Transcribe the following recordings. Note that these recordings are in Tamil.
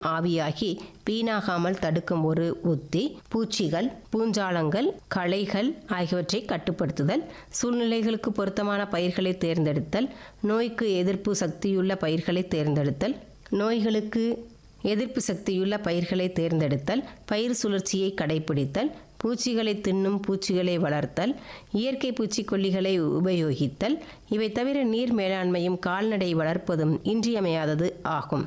ஆவியாகி வீணாகாமல் தடுக்கும் ஒரு உத்தி பூச்சிகள் பூஞ்சாலங்கள் களைகள் ஆகியவற்றை கட்டுப்படுத்துதல் சூழ்நிலைகளுக்கு பொருத்தமான பயிர்களை தேர்ந்தெடுத்தல் நோய்க்கு எதிர்ப்பு சக்தியுள்ள பயிர்களை தேர்ந்தெடுத்தல் நோய்களுக்கு எதிர்ப்பு சக்தியுள்ள பயிர்களை தேர்ந்தெடுத்தல் பயிர் சுழற்சியை கடைபிடித்தல் பூச்சிகளை தின்னும் பூச்சிகளை வளர்த்தல் இயற்கை பூச்சிக்கொல்லிகளை உபயோகித்தல் இவை தவிர நீர் மேலாண்மையும் கால்நடை வளர்ப்பதும் இன்றியமையாதது ஆகும்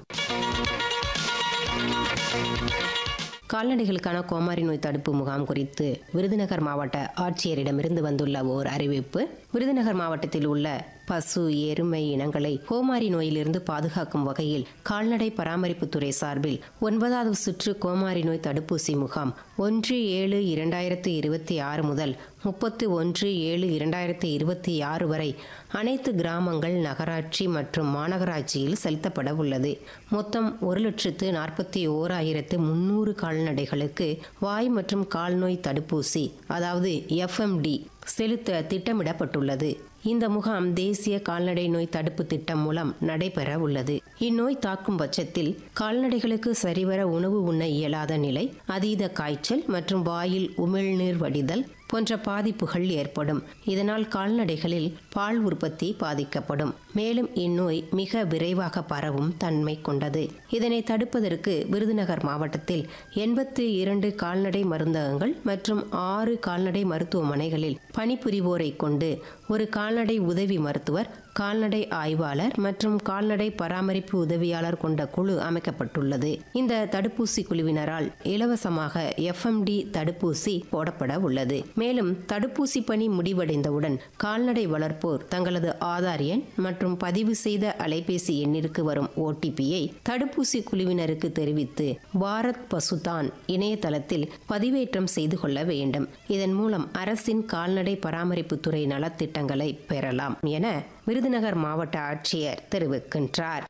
கால்நடைகளுக்கான கோமாரி நோய் தடுப்பு முகாம் குறித்து விருதுநகர் மாவட்ட ஆட்சியரிடமிருந்து வந்துள்ள ஓர் அறிவிப்பு விருதுநகர் மாவட்டத்தில் உள்ள பசு எருமை இனங்களை கோமாரி நோயிலிருந்து பாதுகாக்கும் வகையில் கால்நடை பராமரிப்புத்துறை சார்பில் ஒன்பதாவது சுற்று கோமாரி நோய் தடுப்பூசி முகாம் ஒன்று ஏழு இரண்டாயிரத்து இருபத்தி ஆறு முதல் முப்பத்து ஒன்று ஏழு இரண்டாயிரத்து இருபத்தி ஆறு வரை அனைத்து கிராமங்கள் நகராட்சி மற்றும் மாநகராட்சியில் செலுத்தப்பட உள்ளது மொத்தம் ஒரு லட்சத்து நாற்பத்தி ஓராயிரத்து முன்னூறு கால்நடைகளுக்கு வாய் மற்றும் கால்நோய் தடுப்பூசி அதாவது எஃப்எம்டி செலுத்த திட்டமிடப்பட்டுள்ளது இந்த முகாம் தேசிய கால்நடை நோய் தடுப்பு திட்டம் மூலம் நடைபெற உள்ளது இந்நோய் தாக்கும் பட்சத்தில் கால்நடைகளுக்கு சரிவர உணவு உண்ண இயலாத நிலை அதீத காய்ச்சல் மற்றும் வாயில் உமிழ்நீர் வடிதல் போன்ற பாதிப்புகள் ஏற்படும் இதனால் கால்நடைகளில் பால் உற்பத்தி பாதிக்கப்படும் மேலும் இந்நோய் மிக விரைவாக பரவும் தன்மை கொண்டது இதனை தடுப்பதற்கு விருதுநகர் மாவட்டத்தில் எண்பத்து இரண்டு கால்நடை மருந்தகங்கள் மற்றும் ஆறு கால்நடை மருத்துவமனைகளில் பணிபுரிவோரை கொண்டு ஒரு கால்நடை உதவி மருத்துவர் கால்நடை ஆய்வாளர் மற்றும் கால்நடை பராமரிப்பு உதவியாளர் கொண்ட குழு அமைக்கப்பட்டுள்ளது இந்த தடுப்பூசி குழுவினரால் இலவசமாக எஃப்எம்டி தடுப்பூசி போடப்பட உள்ளது மேலும் தடுப்பூசி பணி முடிவடைந்தவுடன் கால்நடை வளர்ப்போர் தங்களது ஆதார் எண் மற்றும் பதிவு செய்த அலைபேசி எண்ணிற்கு வரும் ஓடிபியை தடுப்பூசி குழுவினருக்கு தெரிவித்து பாரத் பசுதான் இணையதளத்தில் பதிவேற்றம் செய்து கொள்ள வேண்டும் இதன் மூலம் அரசின் கால்நடை பராமரிப்புத்துறை நலத்திட்டங்களை பெறலாம் என விருதுநகர் மாவட்ட ஆட்சியர் தெரிவிக்கின்றார்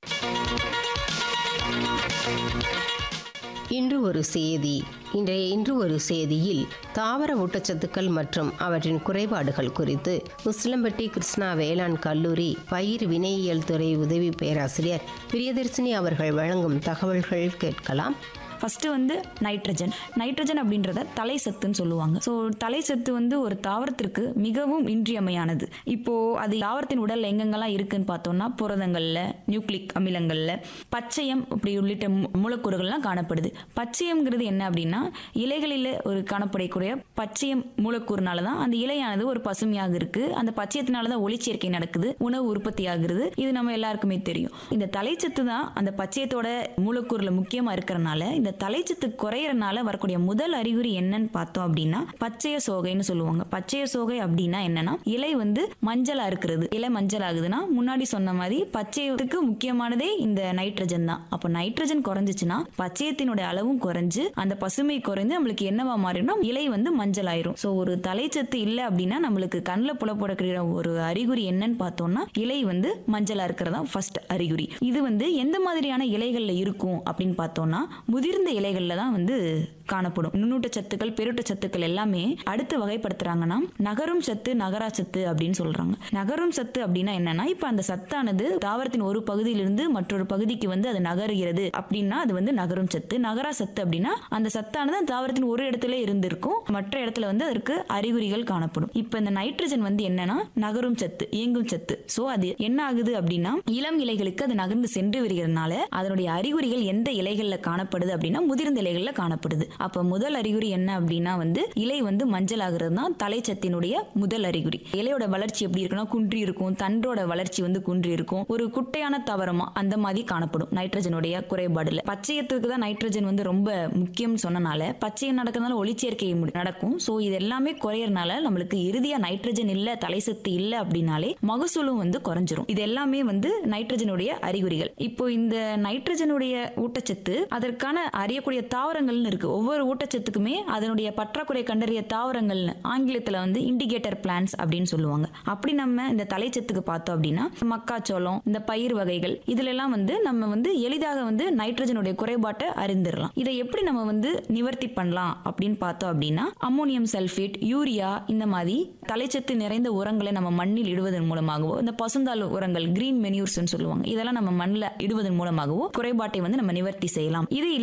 இன்று ஒரு செய்தி இன்றைய இன்று ஒரு செய்தியில் தாவர ஊட்டச்சத்துக்கள் மற்றும் அவற்றின் குறைபாடுகள் குறித்து உசிலம்பட்டி கிருஷ்ணா வேளாண் கல்லூரி பயிர் வினையியல் துறை உதவி பேராசிரியர் பிரியதர்சினி அவர்கள் வழங்கும் தகவல்கள் கேட்கலாம் ஃபர்ஸ்ட் வந்து நைட்ரஜன் நைட்ரஜன் அப்படின்றத தலை சத்துன்னு சொல்லுவாங்க ஸோ தலை சத்து வந்து ஒரு தாவரத்திற்கு மிகவும் இன்றியமையானது இப்போ அது தாவரத்தின் உடல்ல எங்கெங்கெல்லாம் இருக்குன்னு பார்த்தோம்னா புரதங்கள்ல நியூக்ளிக் அமிலங்கள்ல பச்சையம் இப்படி உள்ளிட்ட மூ- மூலக்கூறுகள்லாம் காணப்படுது பச்சையம்ங்கிறது என்ன அப்படின்னா இலைகளில் ஒரு காணப்படக்கூடிய பச்சையம் மூலக்கூறுனால தான் அந்த இலையானது ஒரு பசுமையாக இருக்கு அந்த பச்சையத்தினால தான் ஒளிச்சேர்க்கை நடக்குது உணவு உற்பத்தி ஆகுறது இது நம்ம எல்லாருக்குமே தெரியும் இந்த தலைச்சத்து தான் அந்த பச்சையத்தோட மூலக்கூறுல முக்கியமா இருக்கிறனால இந்த தலைச்சத்து குறையறனால வரக்கூடிய முதல் அறிகுறி என்னன்னு பார்த்தோம் அப்படின்னா பச்சைய சோகைன்னு சொல்லுவாங்க பச்சைய சோகை அப்படின்னா என்னன்னா இலை வந்து மஞ்சளா இருக்கிறது இலை மஞ்சள் ஆகுதுன்னா முன்னாடி சொன்ன மாதிரி பச்சையத்துக்கு முக்கியமானதே இந்த நைட்ரஜன் தான் அப்போ நைட்ரஜன் குறைஞ்சிச்சுன்னா பச்சையத்தினுடைய அளவும் குறைஞ்சு அந்த பசுமை குறைஞ்சு நம்மளுக்கு என்னவா மாறிடும்னா இலை வந்து மஞ்சள் ஆயிரும் ஸோ ஒரு தலைச்சத்து இல்லை அப்படின்னா நம்மளுக்கு கண்ணில் புலப்படக்கூடிய ஒரு அறிகுறி என்னன்னு பார்த்தோம்னா இலை வந்து மஞ்சளா இருக்கிறதா ஃபர்ஸ்ட் அறிகுறி இது வந்து எந்த மாதிரியான இலைகள்ல இருக்கும் அப்படின்னு பார்த்தோம்னா முதிர்ந்த இலைகள்ல தான் வந்து காணப்படும் நுண்ணூட்ட சத்துக்கள் பெருட்ட சத்துக்கள் எல்லாமே அடுத்து வகைப்படுத்துறாங்கன்னா நகரும் சத்து நகரா சத்து அப்படின்னு சொல்றாங்க நகரும் சத்து அப்படின்னா என்னன்னா இப்ப அந்த சத்தானது தாவரத்தின் ஒரு பகுதியிலிருந்து மற்றொரு பகுதிக்கு வந்து அது நகருகிறது அப்படின்னா அது வந்து நகரும் சத்து நகரா சத்து அப்படின்னா அந்த சத்தானது அந்த தாவரத்தின் ஒரு இடத்துல இருந்திருக்கும் மற்ற இடத்துல வந்து அதற்கு அறிகுறிகள் காணப்படும் இப்ப இந்த நைட்ரஜன் வந்து என்னன்னா நகரும் சத்து இயங்கும் சத்து சோ அது என்ன ஆகுது அப்படின்னா இளம் இலைகளுக்கு அது நகர்ந்து சென்று வருகிறதுனால அதனுடைய அறிகுறிகள் எந்த இலைகள்ல காணப்படுது அப்படின்னா முதிர்ந்த இலைகள்ல காணப்படுது அப்ப முதல் அறிகுறி என்ன அப்படின்னா வந்து இலை வந்து மஞ்சள் ஆகுறது தான் தலைச்சத்தினுடைய முதல் அறிகுறி இலையோட வளர்ச்சி எப்படி இருக்குன்னா குன்றி இருக்கும் தண்டோட வளர்ச்சி வந்து குன்றி இருக்கும் ஒரு குட்டையான தவறமா அந்த மாதிரி காணப்படும் நைட்ரஜனுடைய குறைபாடுல பச்சையத்துக்கு தான் நைட்ரஜன் வந்து ரொம்ப முக்கியம் சொன்னனால பச்சையம் நடக்கிறதுனால ஒளிச்சேர்க்கை முடி- நடக்கும் சோ இது எல்லாமே குறையறனால நம்மளுக்கு இறுதியா நைட்ரஜன் இல்ல தலைசத்து இல்ல அப்படின்னாலே மகசூலும் வந்து குறைஞ்சிரும் இது எல்லாமே வந்து நைட்ரஜனுடைய அறிகுறிகள் இப்போ இந்த நைட்ரஜனுடைய ஊட்டச்சத்து அதற்கான அறியக்கூடிய தாவரங்கள்னு இருக்கு ஒவ்வொரு ஊட்டச்சத்துக்குமே அதனுடைய பற்றாக்குறை கண்டறிய தாவரங்கள்னு ஆங்கிலத்துல வந்து இண்டிகேட்டர் பிளான்ஸ் அப்படின்னு சொல்லுவாங்க அப்படி நம்ம இந்த தலைச்சத்துக்கு பார்த்தோம் அப்படின்னா மக்காச்சோளம் இந்த பயிர் வகைகள் இதுல எல்லாம் வந்து நம்ம வந்து எளிதாக வந்து நைட்ரஜனுடைய குறைபாட்டை அறிந்திடலாம் இதை எப்படி நம்ம வந்து நிவர்த்தி பண்ணலாம் அப்படின்னு பார்த்தோம் அப்படின்னா அம்மோனியம் சல்ஃபேட் யூரியா இந்த மாதிரி தலைச்சத்து நிறைந்த உரங்களை நம்ம மண்ணில் இடுவதன் மூலமாகவோ இந்த பசுந்தாள் உரங்கள் கிரீன் மெனியூர்ஸ் சொல்லுவாங்க இதெல்லாம் நம்ம மண்ணில் இடுவதன் மூலமாகவோ குறைபாட்டை வந்து நம்ம நிவர்த்தி செய்யலாம் இது